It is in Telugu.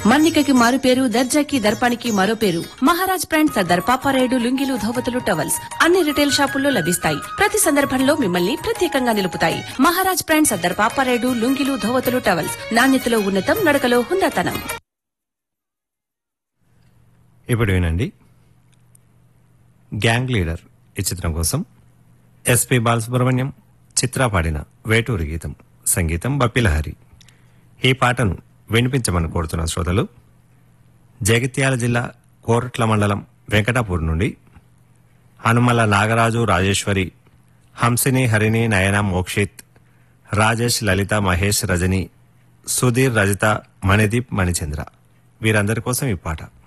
మన్నికకి మారు పేరు దర్జాకి దర్పానికి మరో పేరు మహారాజ్ బ్రాండ్ సర్దార్ పాపారాయుడు లుంగిలు ధోవతులు టవల్స్ అన్ని రిటైల్ షాపుల్లో లభిస్తాయి ప్రతి సందర్భంలో మిమ్మల్ని ప్రత్యేకంగా నిలుపుతాయి మహారాజ్ బ్రాండ్ సర్దార్ పాపారాయుడు లుంగిలు ధోవతులు టవల్స్ నాణ్యతలో ఉన్నతం నడకలో హుందాతనం ఇప్పుడు వినండి గ్యాంగ్ లీడర్ ఈ చిత్రం కోసం ఎస్పి బాలసుబ్రహ్మణ్యం చిత్ర పాడిన వేటూరి గీతం సంగీతం బప్పిలహరి ఈ పాటను వినిపించమని కోరుతున్న శ్రోతలు జగిత్యాల జిల్లా కోరట్ల మండలం వెంకటాపూర్ నుండి హనుమల నాగరాజు రాజేశ్వరి హంసిని హరిణి నయన మోక్షిత్ రాజేష్ లలిత మహేష్ రజని సుధీర్ రజిత మణిదీప్ మణిచంద్ర వీరందరి కోసం ఈ పాట